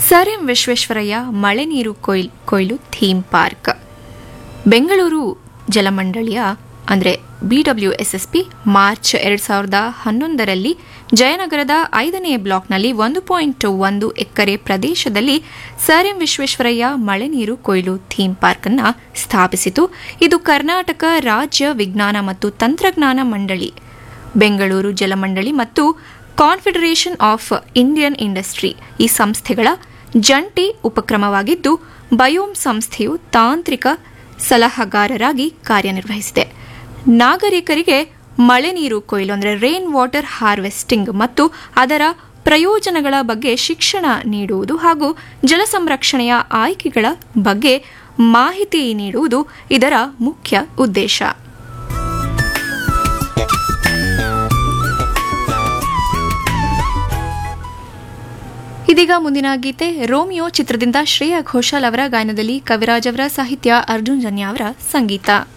sir M Visvesvaraya ಮಳೆ ನೀರು ಕೊಯ್ಲ್ ಕೊಯ್ಲು ಥೀಮ್ ಪಾರ್ಕ್ ಬೆಂಗಳೂರು ಜಲಮಂಡಳಿಯ ಅಂದರೆ ಬಿಡಬ್ಲ್ಯೂಎಸ್ಎಸ್ಪಿ ಮಾರ್ಚ್ ಎರಡು ಸಾವಿರದ ಹನ್ನೊಂದರಲ್ಲಿ ಜಯನಗರದ ಐದನೇ ಬ್ಲಾಕ್ನಲ್ಲಿ ಒಂದು ಪಾಯಿಂಟ್ ಒಂದು ಎಕರೆ ಪ್ರದೇಶದಲ್ಲಿ ಸರ್ ಎಂ ವಿಶ್ವೇಶ್ವರಯ್ಯ ಮಳೆ ನೀರು ಕೊಯ್ಲು ಥೀಮ್ ಪಾರ್ಕ್ ಅನ್ನು ಸ್ಥಾಪಿಸಿತು ಇದು ಕರ್ನಾಟಕ ರಾಜ್ಯ ವಿಜ್ಞಾನ ಮತ್ತು ತಂತ್ರಜ್ಞಾನ ಮಂಡಳಿ ಬೆಂಗಳೂರು ಜಲಮಂಡಳಿ ಮತ್ತು ಕಾನ್ಫೆಡರೇಷನ್ ಆಫ್ ಇಂಡಿಯನ್ ಇಂಡಸ್ಟ್ರಿ ಈ ಸಂಸ್ಥೆಗಳ ಜಂಟಿ ಉಪಕ್ರಮವಾಗಿದ್ದು ಬಯೋಮ್ ಸಂಸ್ಥೆಯು ತಾಂತ್ರಿಕ ಸಲಹಾಗಾರರಾಗಿ ಕಾರ್ಯನಿರ್ವಹಿಸಿದೆ ನಾಗರಿಕರಿಗೆ ಮಳೆ ನೀರು ಕೊಯ್ಲು ಅಂದರೆ ರೇನ್ ವಾಟರ್ ಹಾರ್ವೆಸ್ಟಿಂಗ್ ಮತ್ತು ಅದರ ಪ್ರಯೋಜನಗಳ ಬಗ್ಗೆ ಶಿಕ್ಷಣ ನೀಡುವುದು ಹಾಗೂ ಜಲ ಸಂರಕ್ಷಣೆಯ ಆಯ್ಕೆಗಳ ಬಗ್ಗೆ ಮಾಹಿತಿ ನೀಡುವುದು ಇದರ ಮುಖ್ಯ ಉದ್ದೇಶ ಇದೀಗ ಮುಂದಿನ ಗೀತೆ ರೋಮಿಯೋ ಚಿತ್ರದಿಂದ ಶ್ರೇಯಾ ಘೋಷಾಲ್ ಅವರ ಗಾಯನದಲ್ಲಿ ಕವಿರಾಜ್ ಅವರ ಸಾಹಿತ್ಯ ಅರ್ಜುನ್ ಜನ್ಯ ಅವರ ಸಂಗೀತ